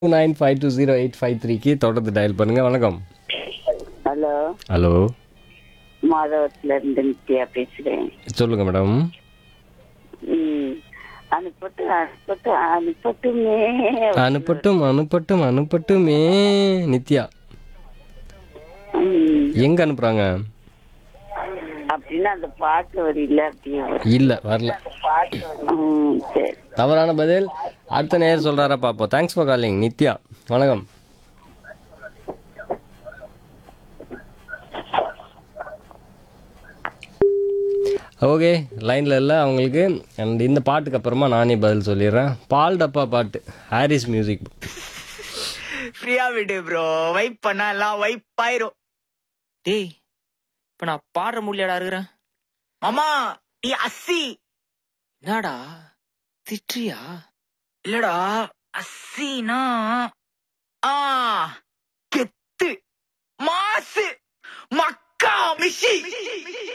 Nine five two zero eight five த்ரீக்கு தொடர்ந்து dial பண்ணுங்க வணக்கம் ஹலோ ஹலோ மாதவத்துல இருந்து நித்யா பேசுறேன் சொல்லுங்க மேடம் ம். அனுப்பட்டு அனுப்பட்டு அனுப்பட்டுமே அனுப்பட்டும் அனுப்பட்டும் அனுப்பட்டுமே நித்யா ம். எங்க அனுப்புறாங்க அப்படின்னு அந்த பாட்டு வரியில அப்படியே வரும். இல்ல வரல ம், சரி தவறான பதில் அடுத்த நேரம் சொல்றாரா பாப்போம் தேங்க்ஸ் ஃபார் காலிங் நித்யா வணக்கம் ஓகே லைனில் இல்லை அவங்களுக்கு அண்ட் இந்த பாட்டுக்கு அப்புறமா நானே பதில் சொல்லிடுறேன் பால் டப்பா பாட்டு ஹாரிஸ் மியூசிக் ஃப்ரீயா விடு ப்ரோ வைப் பண்ணா எல்லாம் வைப் ஆயிரும் டேய் இப்ப நான் பாடுற முடியலடா இருக்கிறேன் மாமா நீ அஸ்ஸி என்னடா திட்டுறியா இல்லடா அஸ்ஸினா ஆ கெத்து மாசு மக்கா மிஷி